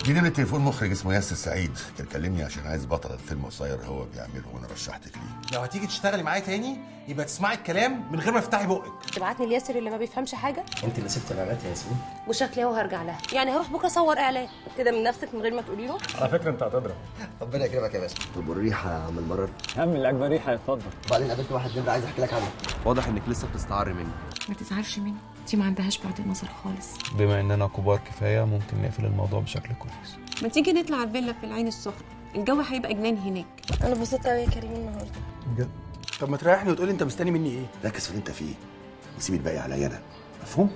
اديني من تليفون مخرج اسمه ياسر سعيد كان كلمني عشان عايز بطل الفيلم قصير هو بيعمله وانا رشحتك ليه لو هتيجي تشتغلي معايا تاني يبقى تسمعي الكلام من غير ما تفتحي بقك تبعتني لياسر اللي ما بيفهمش حاجه انت اللي سبت الاعلانات يا ياسمين وشكلي اهو هرجع لها يعني هروح بكره اصور اعلان كده من نفسك من غير ما تقولي له على فكره انت هتضرب ربنا يكرمك يا باشا طب والريحه يا عم المرر يا عم اللي عجبه ريحه اتفضل وبعدين قابلت واحد نمر عايز احكي لك عنه واضح انك لسه بتستعر مني ما تزعلش مني دي ما عندهاش بعد النظر خالص بما اننا كبار كفايه ممكن نقفل الموضوع بشكل كويس ما تيجي نطلع الفيلا في العين السخنة الجو هيبقى جنان هناك انا انبسطت قوي يا كريم النهارده بجد طب ما تريحني وتقولي انت مستني مني ايه ركز في اللي انت فيه وسيب الباقي عليا انا مفهوم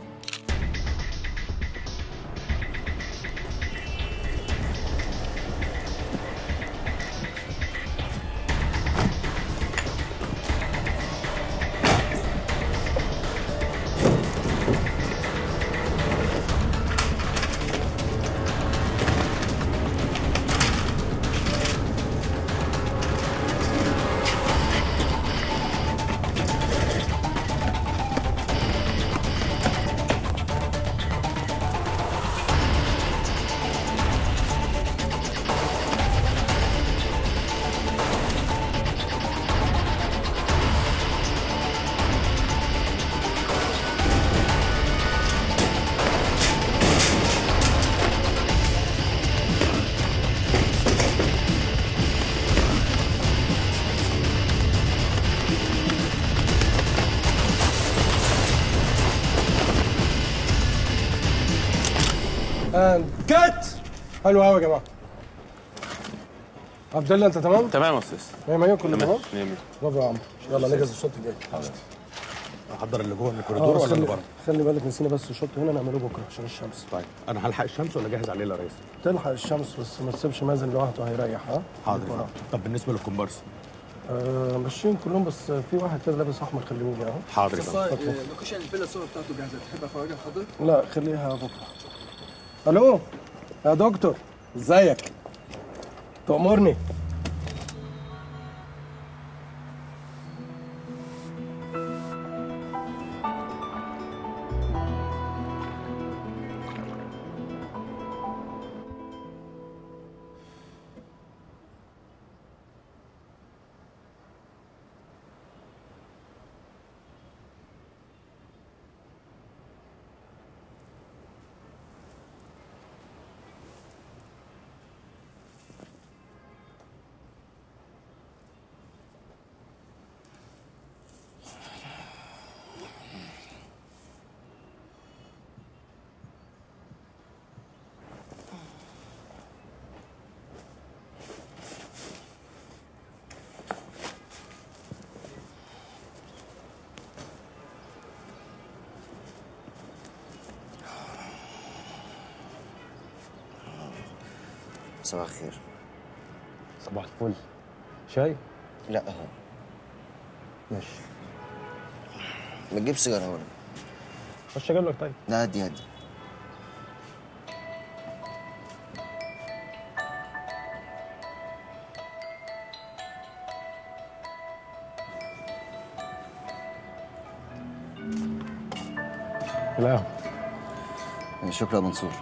كات حلو قوي يا جماعه عبد الله انت تمام؟ تمام يا استاذ مية مية كله تمام؟ نعم برافو يا عم يلا نجهز الشوط الجاي احضر اللي جوه من الكوريدور آه، ولا اللي خلي, بره؟ خلي بالك نسينا بس الشوط هنا نعمله بكره عشان الشمس طيب انا هلحق الشمس ولا جاهز عليه يا ريس؟ تلحق الشمس بس ما تسيبش مازن لوحده هيريح ها حاضر بكرة. طب بالنسبه للكومبارس آه ماشيين كلهم بس في واحد كده لابس احمر خليه يجي اهو حاضر يا فندم. لوكيشن الفيلا الصوره بتاعته جاهزه تحب افرجها لحضرتك؟ لا خليها بكره الو يا دكتور ازيك تأمرني صباح الخير صباح الفل شاي لا اهو ماشي ما تجيب سيجاره هنا خش اجيب لك طيب لا هدي هدي القهوه شكرا يا منصور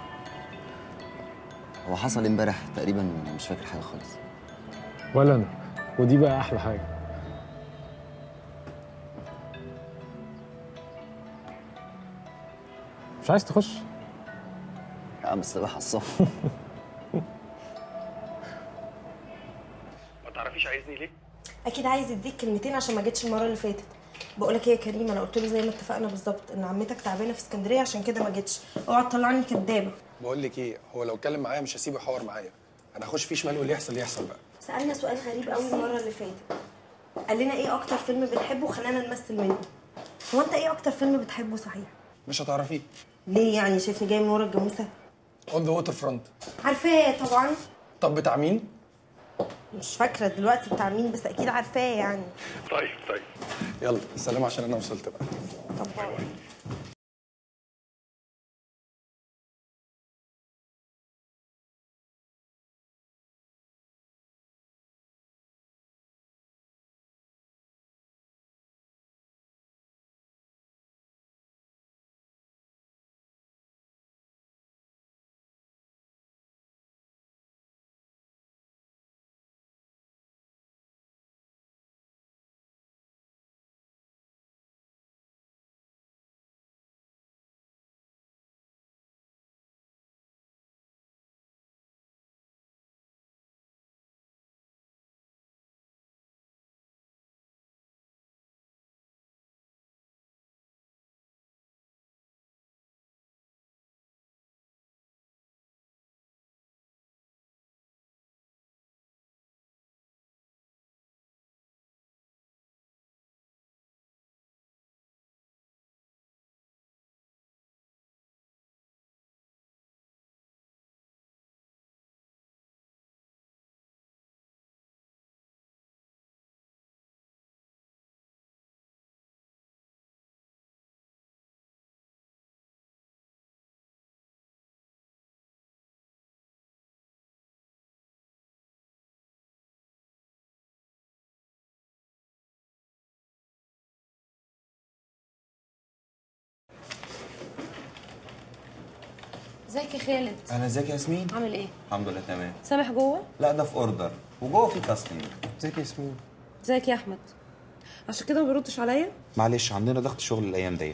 هو حصل امبارح تقريبا مش فاكر حاجه خالص ولا انا ودي بقى احلى حاجه مش عايز تخش يا عم السباحه الصف ما تعرفيش عايزني ليه؟ اكيد عايز يديك كلمتين عشان ما جيتش المره اللي فاتت بقول لك ايه يا كريم انا قلت له زي ما اتفقنا بالظبط ان عمتك تعبانه في اسكندريه عشان كده ما جيتش اوعى تطلعني كدابه بقول لك ايه هو لو اتكلم معايا مش هسيبه يحور معايا انا هخش فيه شمال واللي يحصل يحصل بقى سالنا سؤال غريب قوي المره اللي فاتت قال لنا ايه اكتر فيلم بنحبه وخلانا نمثل منه هو انت ايه اكتر فيلم بتحبه صحيح مش هتعرفيه ليه يعني شايفني جاي من ورا الجاموسه اون ذا ووتر فرونت عارفاه طبعا طب بتاع مين؟ مش فاكره دلوقتي بتاع مين بس اكيد عارفاه يعني طيب طيب يلا سلام عشان انا وصلت بقى طب ازيك يا خالد اهلا ازيك يا ياسمين عامل ايه الحمد لله تمام سامح جوه لا ده في اوردر وجوه في كاستمر ازيك يا ياسمين ازيك يا احمد عشان كده ما بيردش عليا معلش عندنا ضغط شغل الايام دي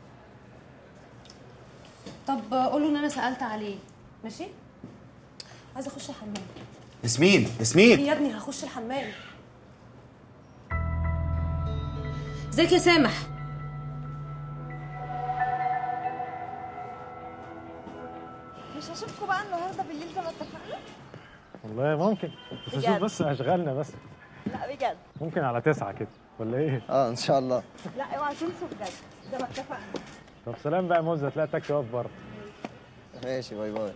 طب قول له ان انا سالت عليه ماشي عايزه اخش الحمام ياسمين ياسمين يا ابني هخش الحمام ازيك يا سامح مش هشوفكم بقى النهارده بالليل زي ما اتفقنا والله ممكن بس بجد؟ اشوف بس اشغالنا بس لا بجد ممكن على تسعة كده ولا ايه؟ اه ان شاء الله لا اوعى تنسوا بجد زي ما اتفقنا طب سلام بقى يا موزة تلاقي تاكسي واقف بره ماشي باي باي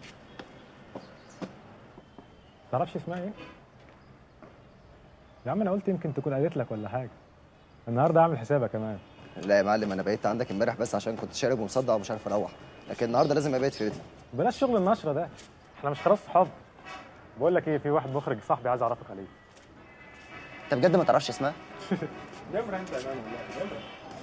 تعرفش اسمها ايه؟ يا عم انا قلت يمكن تكون قالت لك ولا حاجة النهارده اعمل حسابها كمان لا يا معلم انا بقيت عندك امبارح بس عشان كنت شارب ومصدع ومش عارف اروح لكن النهارده لازم ابيت في بيتي بلاش شغل النشرة ده احنا مش خلاص صحاب بقول لك ايه في واحد مخرج صاحبي عايز اعرفك عليه انت بجد ما تعرفش اسمها نمرة انت امان والله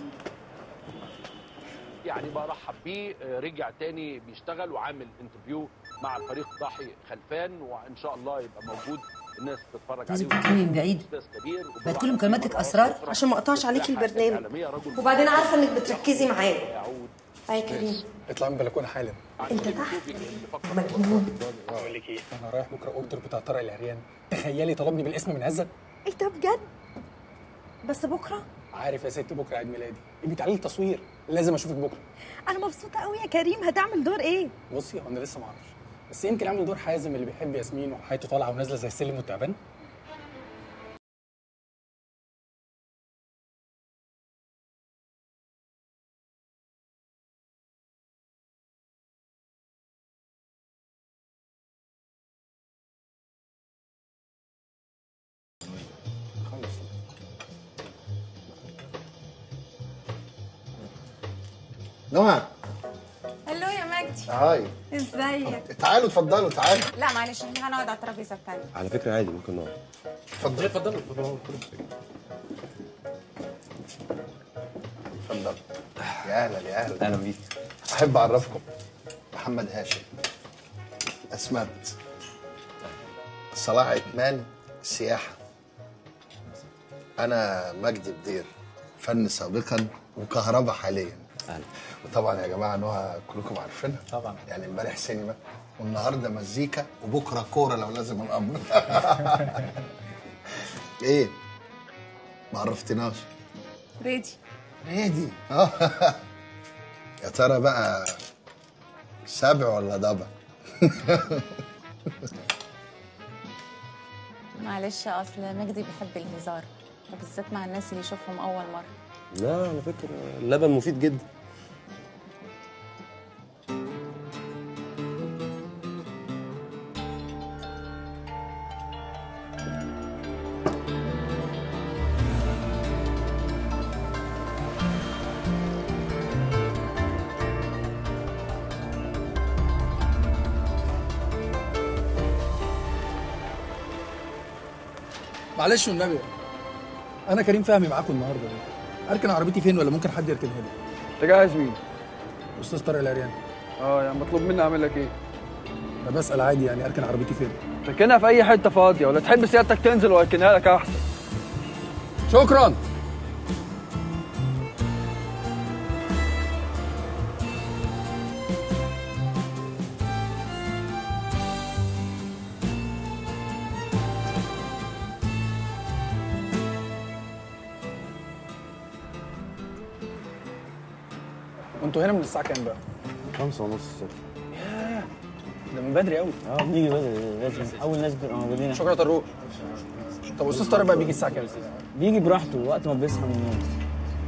يعني برحب بيه آه، رجع تاني بيشتغل وعامل انترفيو مع الفريق ضاحي خلفان وان شاء الله يبقى موجود الناس تتفرج لازم عليه تكلمي من بعيد. استاذ كبير بقت كل مكالماتك اسرار عشان ما اقطعش عليكي البرنامج وبعدين عارفه انك بتركزي معايا اي كريم اطلع من البلكونه حالا انت تحت مجنون بقول لك ايه انا رايح بكره اوردر بتاع طارق العريان تخيلي طلبني بالاسم من عزت ايه ده بجد بس بكره عارف يا ست بكره عيد ميلادي يبقى تعالي التصوير لازم اشوفك بكره انا مبسوطه قوي يا كريم هتعمل دور ايه بصي هو انا لسه ما اعرفش بس يمكن اعمل دور حازم اللي بيحب ياسمين وحياته طالعه ونازله زي السلم والتعبان نهى هلو يا مجدي هاي ازيك تعالوا اتفضلوا تعالوا لا معلش احنا هنقعد على الترابيزه الثانيه على فكره عادي ممكن نقعد اتفضل اتفضل اتفضل اتفضل يا اهلا يا اهلا اهلا بيك احب اعرفكم محمد هاشم اسمت صلاح عثمان السياحه انا مجدي بدير فن سابقا وكهرباء حاليا اهلا وطبعا يا جماعه نهى كلكم عارفينها طبعا يعني امبارح سينما والنهارده مزيكا وبكره كوره لو لازم الامر ايه ما عرفتناش ريدي ريدي اه يا ترى بقى سبع ولا ضبع معلش اصل مجدي بيحب الهزار وبالذات مع الناس اللي يشوفهم اول مره لا على فكرة اللبن مفيد جدا معلش والنبي انا كريم فهمي معاكم النهارده اركن عربيتي فين ولا ممكن حد يركنها لي انت جاهز مين؟ استاذ طارق العريان اه يعني مطلوب مني اعمل لك ايه؟ انا بسال عادي يعني اركن عربيتي فين تركنها في اي حته فاضيه ولا تحب سيادتك تنزل واركنها لك احسن شكرا وانتوا هنا من الساعه كام بقى؟ خمسة ونص الصبح ده من بدري قوي اه بنيجي بدري لازم اول ناس بتبقى موجودين شكرا طروق طب استاذ طارق بقى بيجي الساعه كام؟ بيجي براحته وقت ما بيصحى من النوم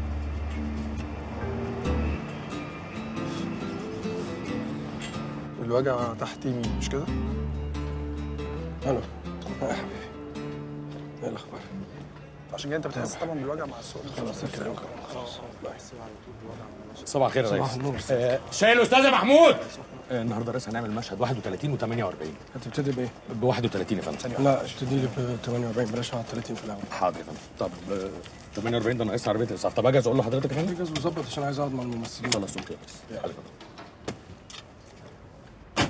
الوجع تحت يمين مش كده؟ الو اه يا حبيبي ايه الاخبار؟ عشان كده انت بتحس طبعا بالوجع مع السوق خلاص كده خلاص الله يحسن صباح الخير يا صباح ريس النور. آه، شايل استاذ يا محمود آه، النهارده ريس هنعمل مشهد 31 و48 هتبتدي بايه؟ ب 31 يا فندم لا ابتدي لي ب 48 بلاش على 30 في الاول حاضر يا فندم طب آه، 48 ده ناقص عربيه الاسعاف طب اجي اقول لحضرتك يا فندم اجهز وظبط عشان عايز اقعد مع الممثلين خلاص اوكي يا ريس حاضر يا فندم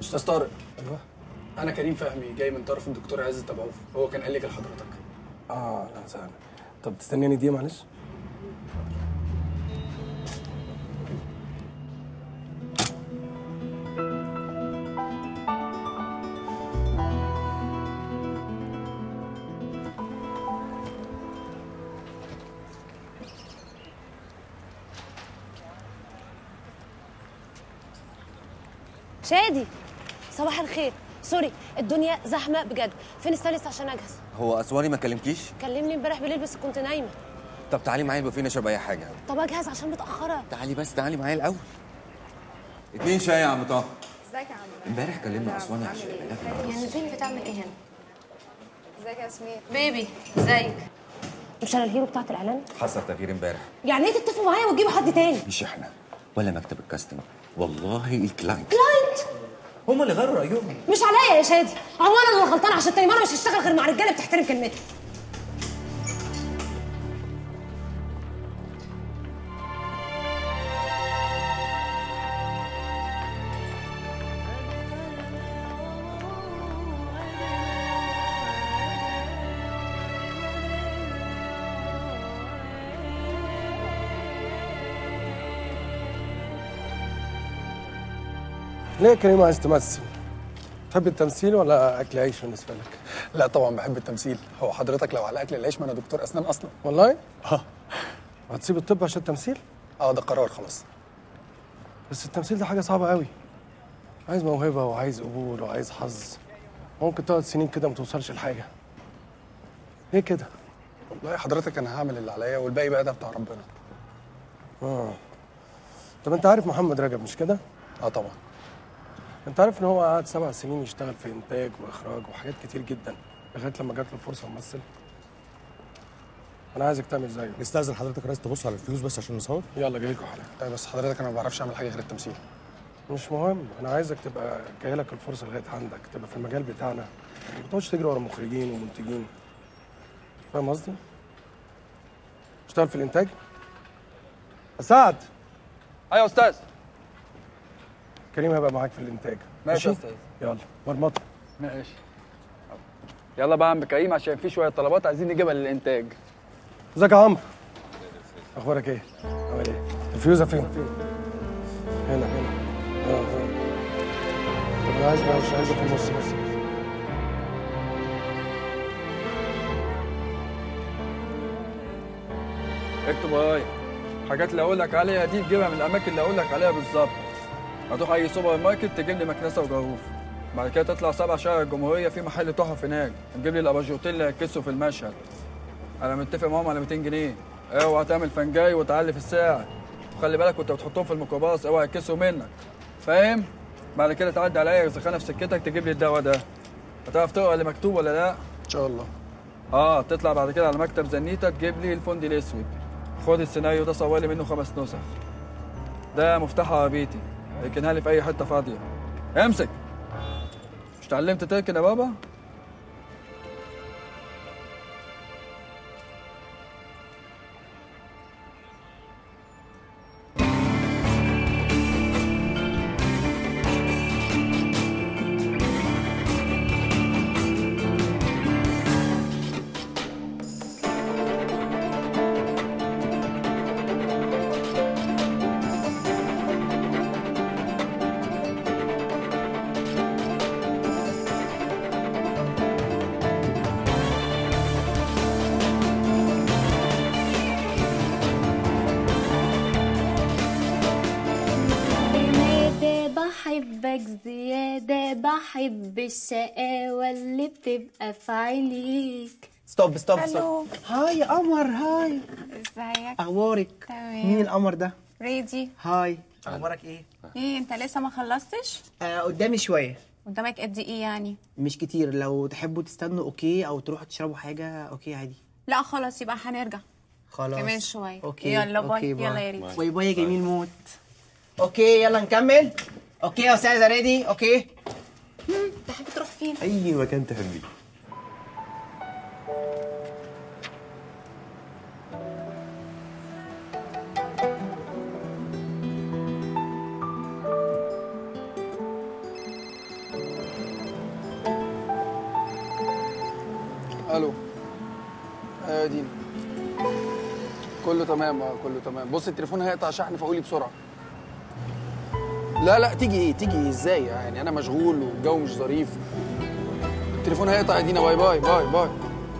استاذ طارق ايوه انا كريم فهمي جاي من طرف الدكتور عزت ابو عوف هو كان قال لي لحضرتك اه لا سهل طب تستناني دي معلش شادي صباح الخير سوري الدنيا زحمه بجد فين الثالث عشان اجهز هو اسواني ما كلمكيش كلمني امبارح بالليل بس كنت نايمه طب تعالي معايا البوفيه نشرب اي حاجه طب اجهز عشان متاخره تعالي بس تعالي معايا الاول اتنين شاي يا عم طه ازيك يا عم امبارح كلمنا اسواني عشان يعني فين بتعمل ايه هنا ازيك يا ياسمين بيبي ازيك مش انا الهيرو بتاعت الاعلان حصل تغيير امبارح يعني ايه تتفقوا معايا وتجيبوا حد تاني مش احنا ولا مكتب الكاستنج والله الكلاينت كلاينت هم اللي غيروا رايهم مش عليا يا شادي عموما انا اللي غلطانه عشان تاني مره مش هشتغل غير مع رجاله بتحترم كلمتها ليه يا كريم عايز تمثل؟ تحب التمثيل ولا اكل عيش بالنسبه لك؟ لا طبعا بحب التمثيل هو حضرتك لو على اكل العيش ما انا دكتور اسنان اصلا والله؟ اه هتسيب الطب عشان التمثيل؟ اه ده قرار خلاص بس التمثيل ده حاجه صعبه قوي عايز موهبه وعايز قبول وعايز حظ ممكن تقعد سنين كده ما توصلش لحاجه ليه كده؟ والله حضرتك انا هعمل اللي عليا والباقي بقى ده بتاع ربنا اه طب انت عارف محمد رجب مش كده؟ اه طبعا انت عارف ان هو قعد سبع سنين يشتغل في انتاج واخراج وحاجات كتير جدا لغايه لما جات له الفرصه يمثل انا عايزك تعمل زيه نستاذن حضرتك يا ريس تبص على الفلوس بس عشان نصور يلا جاي لكم حالا طيب بس حضرتك انا ما بعرفش اعمل حاجه غير التمثيل مش مهم انا عايزك تبقى جاي لك الفرصه لغايه عندك تبقى في المجال بتاعنا ما تقعدش تجري ورا مخرجين ومنتجين فاهم قصدي؟ اشتغل في الانتاج سعد ايوه يا استاذ كريم هيبقى معاك في الانتاج ماشي يا استاذ يلا مرمطه ماشي يلا بقى يا عم كريم عشان في شويه طلبات عايزين نجيبها للانتاج ازيك يا عمرو اخبارك ايه؟ عامل ايه؟ الفيوزه فين؟ هنا هنا اه اه طب انا عايز معلش عايزه في النص بس اكتب ورايا الحاجات اللي اقول لك عليها دي تجيبها من الاماكن اللي اقول لك عليها بالظبط هتروح اي سوبر ماركت تجيب لي مكنسه وجاروف بعد كده تطلع سبع شارع الجمهوريه في محل تحف هناك تجيب لي الاباجورتين اللي هيتكسوا في المشهد انا متفق معاهم على 200 جنيه اوعى تعمل فنجاي وتعلي في السعر وخلي بالك وانت بتحطهم في الميكروباص اوعى يتكسوا منك فاهم بعد كده تعدي على اي زخانه في سكتك تجيب لي الدواء ده هتعرف تقرا اللي مكتوب ولا لا ان شاء الله اه تطلع بعد كده على مكتب زنيته تجيب لي الفندي الاسود خد السيناريو ده صور لي منه خمس نسخ ده مفتاح عربيتي اركنها لي في اي حته فاضيه امسك مش اتعلمت تركن يا بابا بمادة بحبك زيادة بحب الشقاوة اللي بتبقى في عينيك ستوب ستوب ألو. ستوب هاي يا قمر هاي ازيك اخبارك تمام. مين القمر ده ريدي هاي اخبارك ايه ايه انت لسه ما خلصتش آه قدامي شويه قدامك قد ايه يعني مش كتير لو تحبوا تستنوا اوكي او تروحوا تشربوا حاجه اوكي عادي لا خلاص يبقى هنرجع خلاص كمان شويه اوكي يلا باي أوكي، يلا يا ريدي باي باي يا جميل موت اوكي يلا نكمل اوكي يا استاذه ريدي اوكي تحب تروح فين اي مكان تحبيه ايوه يا دينا كله تمام اه كله تمام بص التليفون هيقطع شحن فقولي بسرعه لا لا تيجي ايه تيجي إيه؟ ازاي يعني انا مشغول والجو مش ظريف التليفون هيقطع يا دينا باي باي باي باي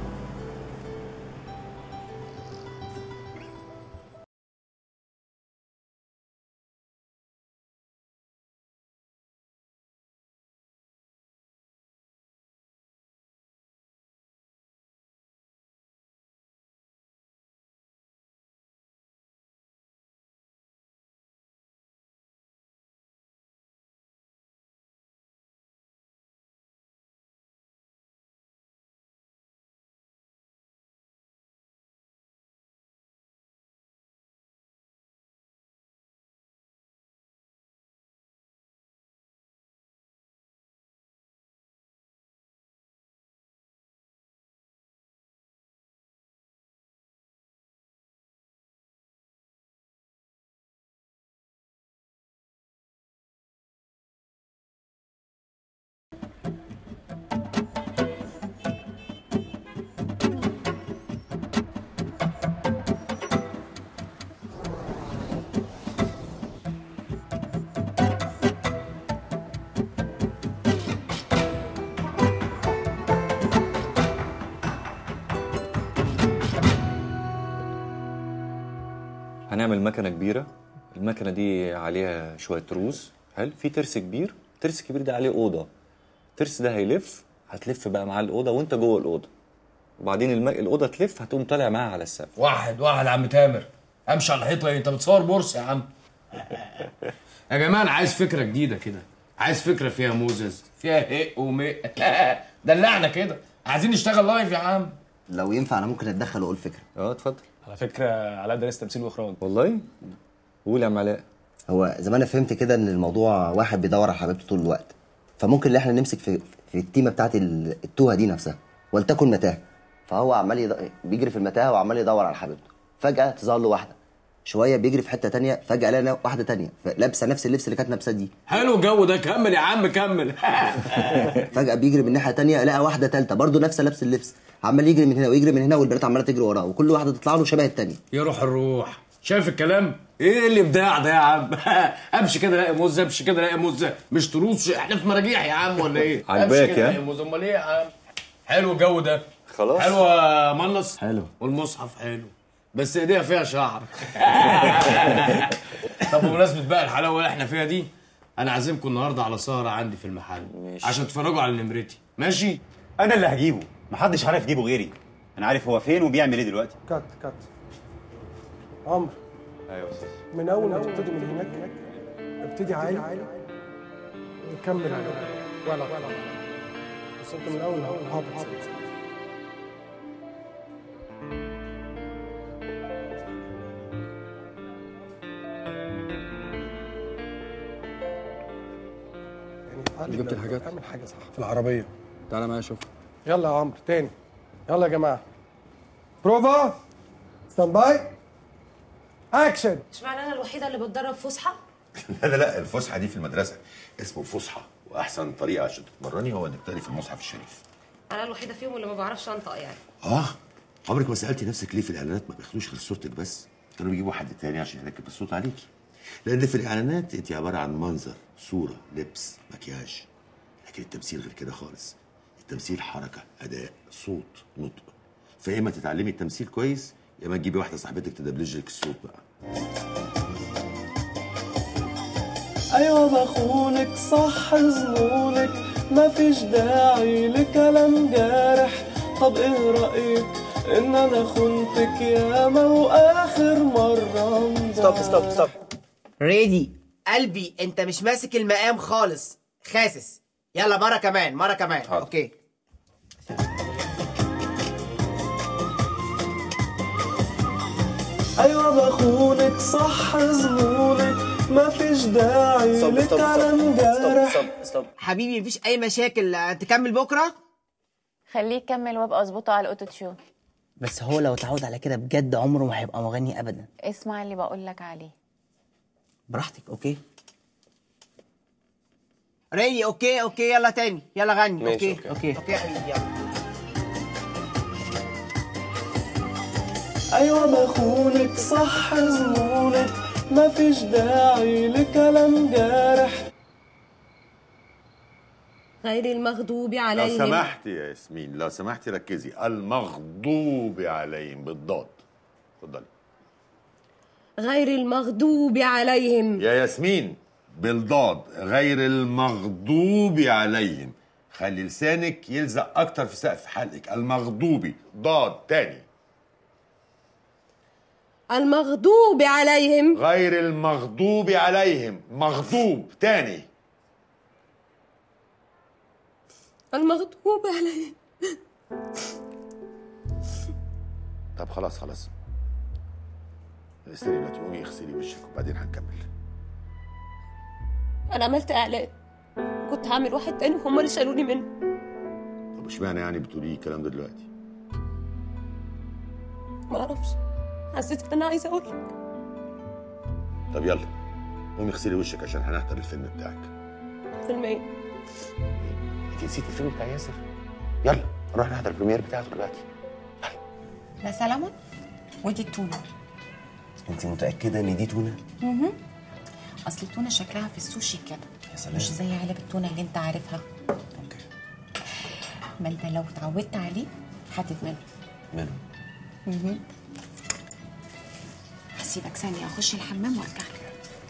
هنعمل مكنه كبيره المكنه دي عليها شويه تروس حلو في ترس كبير الترس الكبير ده عليه اوضه الترس ده هيلف هتلف بقى معاه الاوضه وانت جوه الاوضه وبعدين الم... الاوضه تلف هتقوم طالع معاها على السقف واحد واحد يا عم تامر امشي على الحيطه ايه انت بتصور بورصه يا عم يا جماعه انا عايز فكره جديده كده عايز فكره فيها موزز فيها هق ومق دلعنا كده عايزين نشتغل لايف يا عم لو ينفع انا ممكن اتدخل واقول فكره اه اتفضل على فكره علاء درس تمثيل واخراج والله قول يا عم علاء هو زي ما انا فهمت كده ان الموضوع واحد بيدور على حبيبته طول الوقت فممكن ان احنا نمسك في في التيمه بتاعت ال- التوهه دي نفسها ولتكن متاهه فهو عمال يد... بيجري في المتاهه وعمال يدور على حبيبته فجاه تظهر له واحده شويه بيجري في حته تانية فجاه لقى واحده تانية لابسه نفس اللبس اللي كانت لابساه دي حلو الجو ده كمل يا عم كمل فجاه بيجري من ناحيه تانية لقى واحده تالتة برضه نفس لبس اللبس عمال يجري من هنا ويجري من هنا والبنات عماله تجري وراه وكل واحده تطلع له شبه التانية يا روح الروح شايف الكلام ايه الابداع ده يا عم امشي كده الاقي موزه امشي كده الاقي موزه مش تروس احنا في مراجيح يا عم ولا ايه عجباك امشي كده يا؟ الاقي موزه امال ايه يا عم حلو الجو ده خلاص حلو يا منص حلو والمصحف حلو بس ايديها فيها شعر طب بمناسبه بقى الحلاوه اللي احنا فيها دي انا عازمكم النهارده على سهره عندي في المحل ماشي. عشان تتفرجوا على نمرتي ماشي انا اللي هجيبه محدش عارف يجيبه غيري انا عارف هو فين وبيعمل ايه دلوقتي كات كات عمرو ايوه استاذ من اول ما تبتدي من هناك ابتدي عالي وكمل على ولا ولا بس انت من اول هابط يعني جبت الحاجات؟ اعمل حاجه صح في العربيه تعالى معايا شوف يلا يا عمرو تاني يلا يا جماعه بروفا ستاند باي اكشن اشمعنى انا الوحيده اللي بتدرب فسحه لا لا لا الفسحه دي في المدرسه اسمه فسحه واحسن طريقه عشان تتمرني هو انك تقري في المصحف الشريف انا الوحيده فيهم اللي ما بعرفش انطق يعني اه عمرك ما سالتي نفسك ليه في الاعلانات ما بياخدوش غير صورتك بس كانوا بيجيبوا حد تاني عشان يركب الصوت عليكي لان في الاعلانات انت عباره عن منظر صوره لبس مكياج لكن التمثيل غير كده خالص التمثيل حركه اداء صوت نطق فيا اما تتعلمي التمثيل كويس يا اما تجيبي واحده صاحبتك تدبلج لك الصوت بقى ايوه بخونك صح ظنونك ما فيش داعي لكلام جارح طب ايه رايك ان انا خنتك ياما واخر مره ستوب ستوب ستوب ريدي قلبي انت مش ماسك المقام خالص خاسس يلا مره كمان مره كمان حاضر. اوكي ايوه بخونك صح ظنونك ما فيش داعي ستوب ستوب لكلام ستوب جارح ستوب ستوب حبيبي مفيش اي مشاكل تكمل بكره خليه يكمل وابقى اظبطه على الاوتو تيون بس هو لو اتعود على كده بجد عمره ما هيبقى مغني ابدا اسمع اللي بقول لك عليه براحتك اوكي ريدي اوكي اوكي يلا تاني يلا غني ماشي، اوكي أوكي. اوكي اوكي يا حبيبي يلا ايوه بخونك صح ظنونك مفيش داعي لكلام جارح غير المغضوب لو عليهم سمحتي يا ياسمين لو سمحتي ركزي المغضوب عليهم بالضاد اتفضلي غير المغضوب عليهم يا ياسمين بالضاد غير المغضوب عليهم خلي لسانك يلزق اكتر في سقف حلقك المغضوبي ضاد تاني المغضوب عليهم غير المغضوب عليهم مغضوب تاني المغضوب عليهم طب خلاص خلاص استني دلوقتي قومي اغسلي وشك وبعدين هنكمل انا عملت اعلان كنت هعمل واحد تاني وهم اللي شالوني منه طب اشمعنى يعني بتقولي الكلام ده دلوقتي ما اعرفش حسيت ان انا عايزه اقول لك طب يلا قومي اغسلي وشك عشان هنحضر الفيلم بتاعك فيلم ايه انت نسيتي الفيلم بتاع ياسر يلا نروح نحضر البريمير بتاعته دلوقتي ده سلمون ودي التونه انت متاكده ان دي تونه مهم. اصل التونه شكلها في السوشي كده يا سلام. مش زي علب التونه اللي انت عارفها اوكي ما انت لو اتعودت عليه هتدمنه منه مهم. هسيبك ثانيه اخش الحمام وارجع لك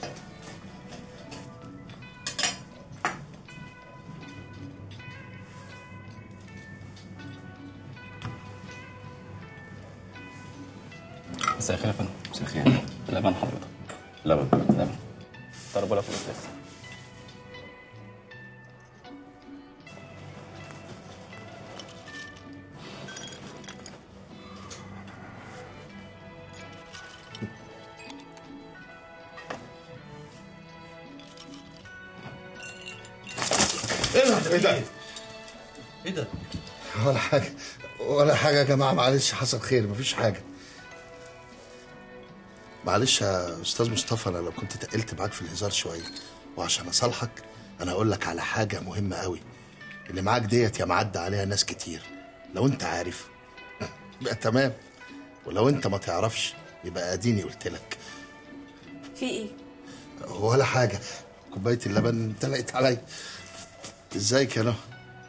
مساء الخير يا فندم مساء الخير لبن حضرتك لبن لبن طربولة فلوس لسه ايه ده؟ ايه ده؟ ولا حاجة ولا حاجة يا جماعة معلش حصل خير مفيش حاجة معلش يا أستاذ مصطفى أنا لو كنت تقلت معاك في الهزار شوية وعشان أصالحك أنا أقول لك على حاجة مهمة قوي اللي معاك ديت يا معدى عليها ناس كتير لو أنت عارف يبقى تمام ولو أنت ما تعرفش يبقى أديني قلت لك في ايه ولا حاجة كوباية اللبن اتلقت عليا ازيك يا نهى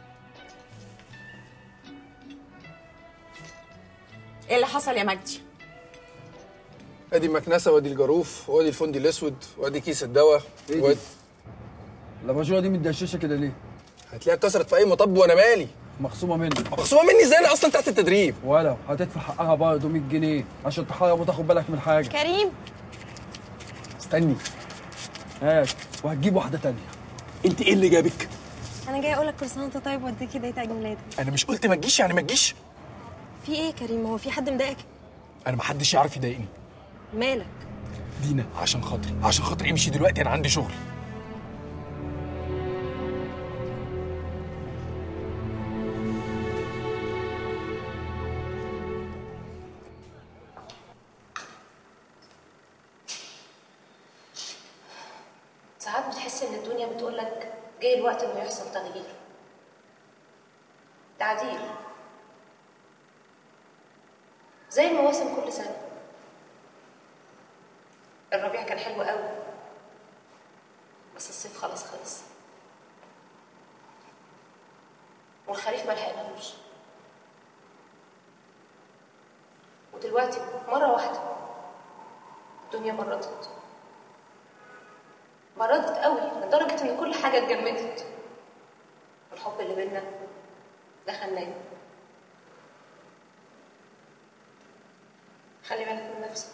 ايه اللي حصل يا مجدي ادي المكنسه وادي الجاروف وادي الفندي الاسود وادي كيس الدواء إيه وادي الاباجوره دي متدششه كده ليه؟ هتلاقيها اتكسرت في اي مطب وانا مالي مخصومه مني مخصومه مني ازاي انا اصلا تحت التدريب ولو هتدفع حقها برضه 100 جنيه عشان تحرم وتاخد بالك من حاجه كريم استني هات وهتجيب واحده تانية انت ايه اللي جابك انا جاي اقول لك كل سنه وانت طيب واديك هديه عيد ميلادك انا مش قلت ما تجيش يعني ما تجيش في ايه يا كريم هو في حد مضايقك انا ما حدش يعرف يضايقني مالك دينا عشان خاطري عشان خاطري امشي دلوقتي انا عندي شغل ساعات بتحس ان الدنيا بتقول لك جاي الوقت انه يحصل تغيير تعديل زي المواسم كل سنه الربيع كان حلو قوي بس الصيف خلاص خلص والخريف ما لحقناهوش ودلوقتي مرة واحدة الدنيا بردت بردت قوي لدرجة إن كل حاجة اتجمدت والحب اللي بينا دخل نام خلي بالك من نفسك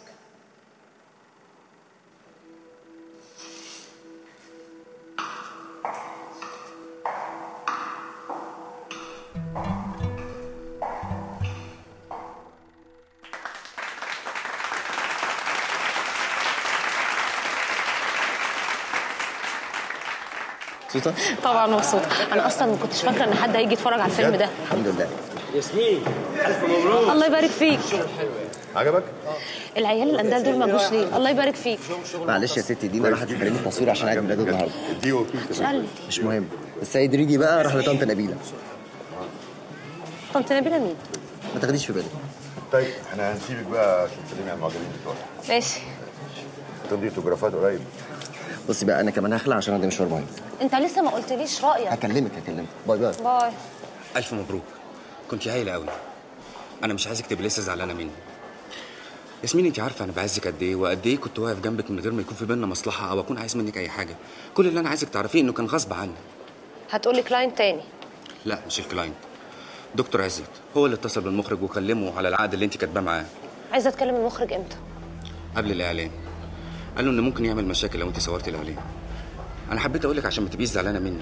مبسوطه طبعا مبسوطه انا اصلا ما كنتش فاكره ان حد هيجي يتفرج على الفيلم ده الحمد لله ياسمين الف مبروك الله يبارك فيك عجبك العيال الاندال دول ما جوش ليه الله يبارك فيك معلش يا ستي دينا راحت تكلمني التصوير عشان عيد ميلاده النهارده دي مش قال لي مش مهم السيد ريدي بقى راح لطنط نبيله طنط نبيله مين ما تاخديش في بالك طيب احنا هنسيبك بقى عشان تسلمي على المعجبين بتوعك ماشي تمضي اوتوجرافات قريب بصي بقى انا كمان هخلع عشان عندي مشوار مهم انت لسه ما قلتليش رايك هكلمك هكلمك باي باي باي الف مبروك كنت هايله قوي انا مش عايزك تبقي لسه زعلانه مني ياسمين انت عارفه انا بعزك قد ايه وقد ايه كنت واقف جنبك من غير ما يكون في بينا مصلحه او اكون عايز منك اي حاجه كل اللي انا عايزك تعرفيه انه كان غصب عني هتقولي كلاين تاني لا مش الكلاينت دكتور عزت هو اللي اتصل بالمخرج وكلمه على العقد اللي انت كاتباه معاه عايزه اتكلم المخرج امتى قبل الاعلان قال له انه ممكن يعمل مشاكل لو انت صورتي الاعلان انا حبيت اقول لك عشان ما تبقيش زعلانه مني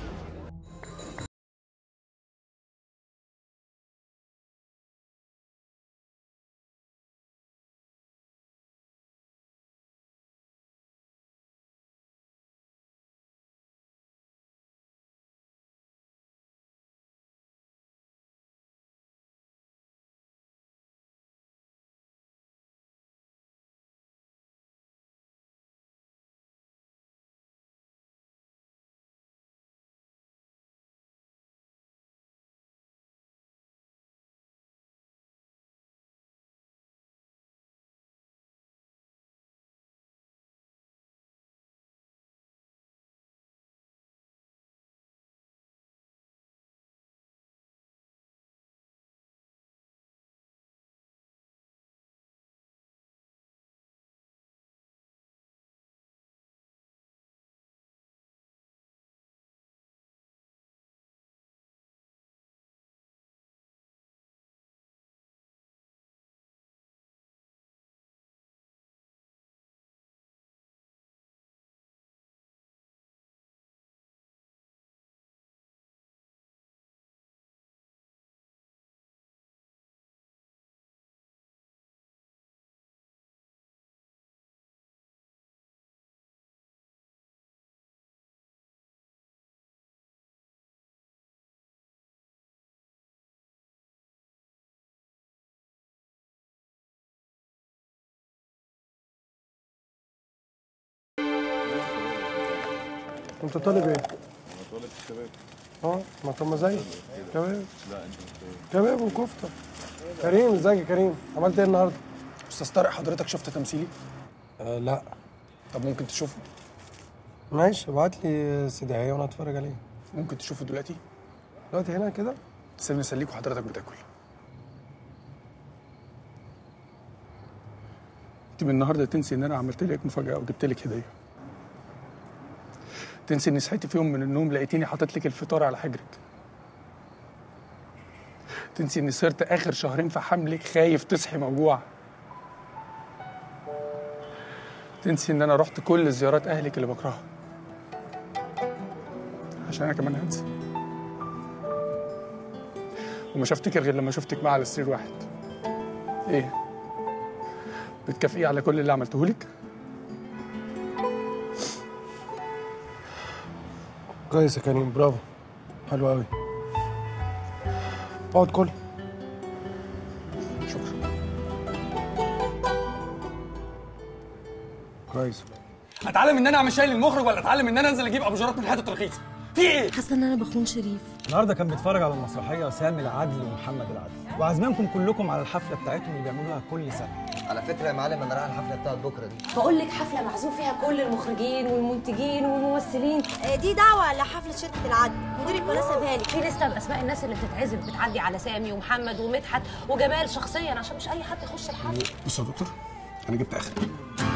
انت طالب ايه؟ طالب الشباب اه ما طب ما زي كباب لا انت كباب وكفته كريم ازيك يا كريم عملت ايه النهارده؟ استاذ طارق حضرتك شفت تمثيلي؟ آه لا طب ممكن تشوفه؟ ماشي ابعت لي سيديهيه وانا اتفرج عليه ممكن تشوفه دلوقتي؟ دلوقتي هنا كده؟ سيبني اسليك وحضرتك بتاكل انت من النهارده تنسي ان انا عملت لك مفاجاه وجبت لك هديه تنسي اني صحيتي في يوم من النوم لقيتيني حاطط لك الفطار على حجرك تنسي اني صرت اخر شهرين في حملك خايف تصحي موجوع تنسي ان انا رحت كل زيارات اهلك اللي بكرهها عشان انا كمان هنسى ومش هفتكر غير لما شفتك معاه على سرير واحد ايه بتكافئيه على كل اللي عملته لك كويس يا كريم برافو حلو قوي اقعد كل شكرا كويس اتعلم ان انا اعمل شاي للمخرج ولا اتعلم ان انا انزل اجيب اباجورات من حته رخيصه في ايه حاسه ان انا بخون شريف النهارده كان بيتفرج على المسرحيه سامي العدل ومحمد العدل وعازمينكم كلكم على الحفله بتاعتهم اللي بيعملوها كل سنه على فكره يا معلم انا رايح الحفله بتاعت بكره دي بقول لك حفله معزوم فيها كل المخرجين والمنتجين والممثلين دي دعوه لحفله شركه العدل مدير القناه سابها لي في لسته باسماء الناس اللي بتتعزم بتعدي على سامي ومحمد ومدحت وجمال شخصيا عشان مش اي حد يخش الحفله بص يا دكتور انا جبت اخر